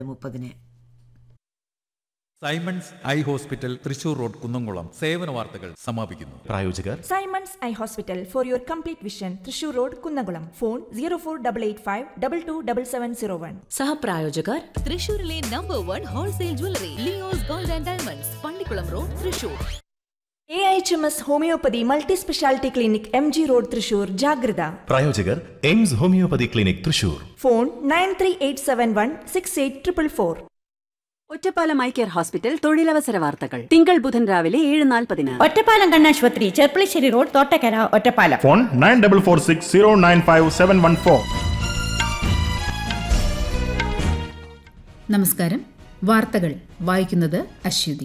മുപ്പതിന് Simons eye hospital Thrissur road Kunnamkulam സേവന വാർത്തകൾ സമാപിക്കുന്നു പ്രായോജകർ Simons eye hospital for your complete vision Thrissur road Kunnamkulam phone zero four double eight five double two double seven zero one സഹപ്രായോജകർ തൃശൂരിലെ number one wholesale jewellery Leo's gold and diamonds Pallikulam road Thrissur A H M S homoeopathy multi speciality clinic M G road Thrissur ജാഗ്രത പ്രായോജകർ Aims homoeopathy clinic Thrissur phone nine three eight seven one six eight triple four Ottapalam eye care hospital തൊഴിലവസര വാർത്തകൾ തിങ്കൾ ബുധൻ രാവിലെ ഏഴ് നാൽപ്പതിന് ഒറ്റപ്പാലം കണ്ണാശുപത്രി Cherpulassery road Thottakkara Ottapalam phone nine double four six zero nine five seven one four നമസ്കാരം വാർത്തകൾ വായിക്കുന്നത് അശ്വതി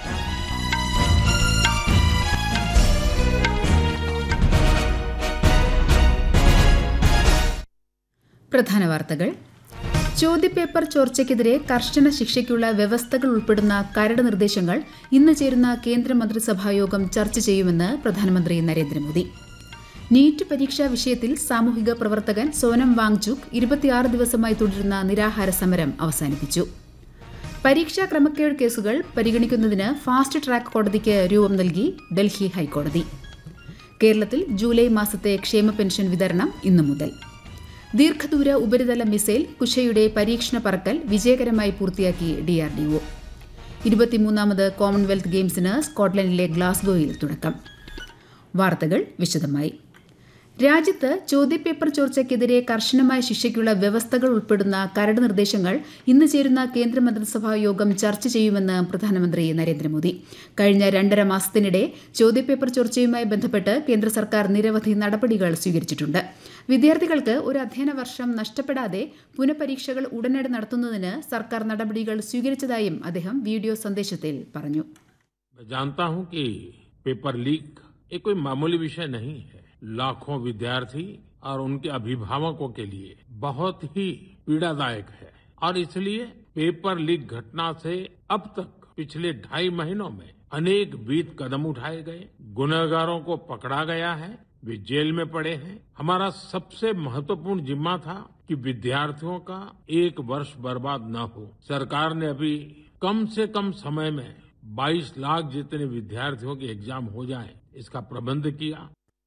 പ്രധാന വാർത്തകൾ ചോദ്യപേപ്പർ ചോർച്ചയ്ക്കെതിരെ കർശന ശിക്ഷയ്ക്കുള്ള വ്യവസ്ഥകൾ ഉൾപ്പെടുന്ന കരട് നിർദ്ദേശങ്ങൾ ഇന്ന് ചേരുന്ന കേന്ദ്ര മന്ത്രിസഭാ യോഗം ചർച്ച ചെയ്യുമെന്ന് പ്രധാനമന്ത്രി നരേന്ദ്രമോദി നീറ്റ് പരീക്ഷാ വിഷയത്തിൽ സാമൂഹിക പ്രവർത്തകൻ സോനം വാങ്ചുക് ഇരുപത്തിയാറ് ദിവസമായി തുടരുന്ന നിരാഹാര സമരം അവസാനിപ്പിച്ചു പരീക്ഷാ ക്രമക്കേട് കേസുകൾ പരിഗണിക്കുന്നതിന് ഫാസ്റ്റ് ട്രാക്ക് കോടതിക്ക് രൂപം നൽകി ഡൽഹി ഹൈക്കോടതി കേരളത്തിൽ ജൂലൈ മാസത്തെ ക്ഷേമ പെൻഷൻ വിതരണം ഇന്നു മുതൽ ദീർഘദൂര ഉപരിതല മിസൈൽ കുശയുടെ പരീക്ഷണ പറക്കൽ വിജയകരമായി പൂർത്തിയാക്കി ഡിആർഡിഒ ഇരുപത്തിമൂന്നാമത് കോമൺവെൽത്ത് ഗെയിംസിന് സ്കോട്ട്ലൻഡിലെ ഗ്ലാസ്ഗോയിൽ തുടക്കം വാർത്തകൾ വിശദമായി രാജ്യത്ത് ചോദ്യപേപ്പർ ചോർച്ചയ്ക്കെതിരെ കർശനമായ ശിക്ഷയ്ക്കുള്ള വ്യവസ്ഥകൾ ഉൾപ്പെടുന്ന കരട് നിർദ്ദേശങ്ങൾ ഇന്ന് ചേരുന്ന കേന്ദ്രമന്ത്രിസഭാ യോഗം ചർച്ച ചെയ്യുമെന്ന് പ്രധാനമന്ത്രി നരേന്ദ്രമോദി കഴിഞ്ഞ രണ്ടര മാസത്തിനിടെ ചോദ്യപേപ്പർ ചോർച്ചയുമായി ബന്ധപ്പെട്ട് കേന്ദ്ര സർക്കാർ നിരവധി നടപടികൾ സ്വീകരിച്ചിട്ടുണ്ട് വിദ്യാർത്ഥികൾക്ക് ഒരു അധ്യയന വർഷം നഷ്ടപ്പെടാതെ പുനഃപരീക്ഷകൾ ഉടനടി നടത്തുന്നതിന് സർക്കാർ നടപടികൾ സ്വീകരിച്ചതായും അദ്ദേഹം വീഡിയോ സന്ദേശത്തിൽ പറഞ്ഞു मैं जानता हूं कि पेपर लीक ये कोई मामूली विषय नहीं है लाखों विद्यार्थी और उनके अभिभावकों के लिए बहुत ही पीड़ादायक है और इसलिए पेपर लीक घटना से अब तक पिछले ढाई महीनों में अनेक बीत कदम उठाए गए गुनहगारों को पकड़ा गया है वे जेल में पड़े हैं हमारा सबसे महत्वपूर्ण जिम्मा था कि विद्यार्थियों का एक वर्ष बर्बाद न हो सरकार ने अभी कम से कम समय में 22 लाख जितने विद्यार्थियों के एग्जाम हो जाए इसका प्रबंध किया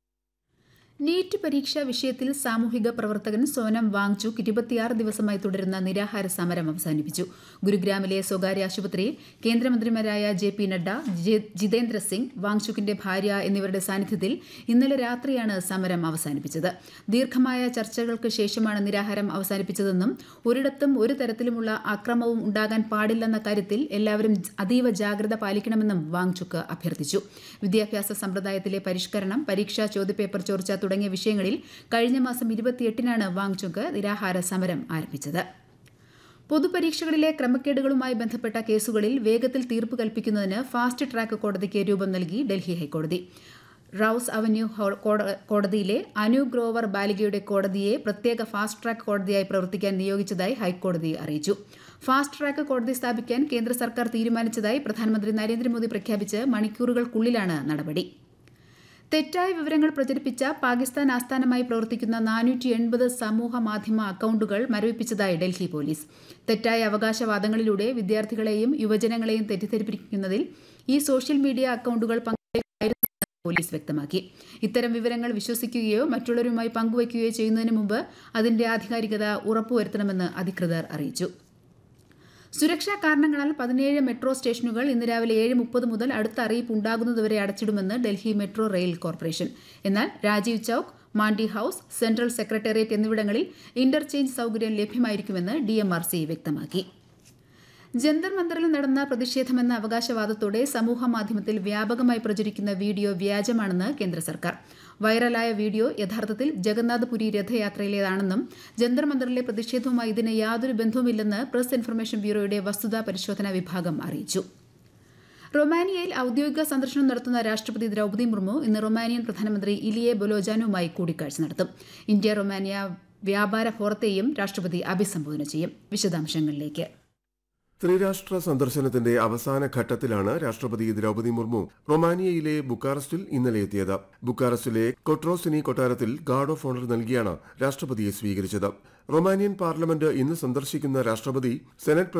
നീറ്റ് പരീക്ഷാ വിഷയത്തിൽ സാമൂഹിക പ്രവർത്തകൻ സോനം വാങ്ചുക് ഇരുപത്തിയാറ് ദിവസമായി തുടരുന്ന നിരാഹാര സമരം അവസാനിപ്പിച്ചു ഗുരുഗ്രാമിലെ സ്വകാര്യ ആശുപത്രിയിൽ കേന്ദ്രമന്ത്രിമാരായ J P Nadda J- Jitendra Singh വാങ്ചുക്കിന്റെ ഭാര്യ എന്നിവരുടെ സാന്നിധ്യത്തിൽ ഇന്നലെ രാത്രിയാണ് സമരം അവസാനിപ്പിച്ചത് ദീർഘമായ ചർച്ചകൾക്ക് ശേഷമാണ് നിരാഹാരം അവസാനിപ്പിച്ചതെന്നും ഒരിടത്തും ഒരു തരത്തിലുമുള്ള അക്രമവും ഉണ്ടാകാൻ പാടില്ലെന്ന കാര്യത്തിൽ എല്ലാവരും അതീവ ജാഗ്രത പാലിക്കണമെന്നും വാങ്ചുക്ക് അഭ്യർത്ഥിച്ചു വിദ്യാഭ്യാസ സമ്പ്രദായത്തിലെ പരിഷ്കരണം പരീക്ഷാ ചോദ്യപേപ്പർ ചോർച്ച തുടങ്ങിയ വിഷയങ്ങളിൽ കഴിഞ്ഞ മാസം ഇരുപത്തിയെട്ടിനാണ് വാങ്ചുക്ക് നിരാഹാര സമരം ആരംഭിച്ചത് പൊതുപരീക്ഷകളിലെ ക്രമക്കേടുകളുമായി ബന്ധപ്പെട്ട കേസുകളിൽ വേഗത്തിൽ തീർപ്പ് കൽപ്പിക്കുന്നതിന് ഫാസ്റ്റ് ട്രാക്ക് കോടതിക്ക് രൂപം നൽകി ഡൽഹി ഹൈക്കോടതി റൌസ് അവന്യൂ ഹോ- കോട- കോടതിയിലെ അനു ഗ്രോവർ ബാലികയുടെ കോടതിയെ പ്രത്യേക ഫാസ്റ്റ് ട്രാക്ക് കോടതിയായി പ്രവർത്തിക്കാൻ നിയോഗിച്ചതായി ഹൈക്കോടതി അറിയിച്ചു ഫാസ്റ്റ് ട്രാക്ക് കോടതി സ്ഥാപിക്കാൻ കേന്ദ്ര സർക്കാർ തീരുമാനിച്ചതായി പ്രധാനമന്ത്രി നരേന്ദ്രമോദി പ്രഖ്യാപിച്ച് മണിക്കൂറുകൾക്കുള്ളിലാണ് നടപടി തെറ്റായ വിവരങ്ങൾ പ്രചരിപ്പിച്ച പാകിസ്ഥാൻ ആസ്ഥാനമായി പ്രവർത്തിക്കുന്ന നാനൂറ്റി എൺപത് സമൂഹ മാധ്യമ അക്കൗണ്ടുകൾ മരവിപ്പിച്ചതായി ഡൽഹി പോലീസ് തെറ്റായ അവകാശവാദങ്ങളിലൂടെ വിദ്യാർത്ഥികളെയും യുവജനങ്ങളെയും തെറ്റിദ്ധരിപ്പിക്കുന്നതിൽ ഈ സോഷ്യൽ മീഡിയ അക്കൗണ്ടുകൾ പങ്കാളികളായിരുന്നുവെന്ന് പോലീസ് വ്യക്തമാക്കി ഇത്തരം വിവരങ്ങൾ വിശ്വസിക്കുകയോ മറ്റുള്ളവരുമായി പങ്കുവയ്ക്കുകയോ ചെയ്യുന്നതിന് മുമ്പ് അതിന്റെ ആധികാരികത ഉറപ്പുവരുത്തണമെന്ന് അധികൃതർ അറിയിച്ചു സുരക്ഷാ കാരണങ്ങളാൽ പതിനേഴ് മെട്രോ സ്റ്റേഷനുകൾ ഇന്ന് രാവിലെ ഏഴ് മുപ്പത് മുതൽ അടുത്ത അറിയിപ്പ് ഉണ്ടാകുന്നതുവരെ അടച്ചിടുമെന്ന് ഡൽഹി മെട്രോ റെയിൽ കോർപ്പറേഷൻ എന്നാൽ Rajiv Chowk Mandi house central secretariat എന്നിവിടങ്ങളിൽ ഇന്റർചേഞ്ച് സൗകര്യം ലഭ്യമായിരിക്കുമെന്ന് ഡി വ്യക്തമാക്കി ജന്തർ മന്ദറിൽ നടന്ന പ്രതിഷേധമെന്ന അവകാശവാദത്തോടെ സമൂഹ മാധ്യമത്തിൽ വ്യാപകമായി പ്രചരിക്കുന്ന വീഡിയോ വ്യാജമാണെന്ന് കേന്ദ്ര സർക്കാർ വൈറലായ വീഡിയോ യഥാർത്ഥത്തിൽ ജഗന്നാഥപുരി രഥയാത്രയിലേതാണെന്നും ജന്തർ മന്ദറിലെ പ്രതിഷേധവുമായി ഇതിന് യാതൊരു ബന്ധവുമില്ലെന്ന് പ്രസ് ഇൻഫർമേഷൻ ബ്യൂറോയുടെ വസ്തുതാ പരിശോധനാ വിഭാഗം അറിയിച്ചു റൊമാനിയയിൽ ഔദ്യോഗിക സന്ദർശനം നടത്തുന്ന രാഷ്ട്രപതി ദ്രൗപദി മുർമു ഇന്ന് റൊമാനിയൻ പ്രധാനമന്ത്രി ഇലിയെ ബൊലോജാനുമായി കൂടിക്കാഴ്ച നടത്തും ഇന്ത്യ റൊമാനിയ വ്യാപാര ഫോറത്തെയും രാഷ്ട്രപതി അഭിസംബോധന ചെയ്യും വിശദാംശങ്ങളിലേക്ക് ത്രിരാഷ്ട്ര സന്ദർശനത്തിന്റെ അവസാന ഘട്ടത്തിലാണ് രാഷ്ട്രപതി ദ്രൌപദി മുർമു റൊമാനിയയിലെ ബുക്കാറസ്റ്റിൽ ഇന്നലെ എത്തിയത് ബുക്കാറസ്റ്റിലെ കൊട്രോസിനി കൊട്ടാരത്തിൽ ഗാർഡ് ഓഫ് ഓണർ നൽകിയാണ് രാഷ്ട്രപതിയെ സ്വീകരിച്ചത് റൊമാനിയൻ പാർലമെന്റ് ഇന്ന് സന്ദർശിക്കുന്ന രാഷ്ട്രപതി സെനറ്റ്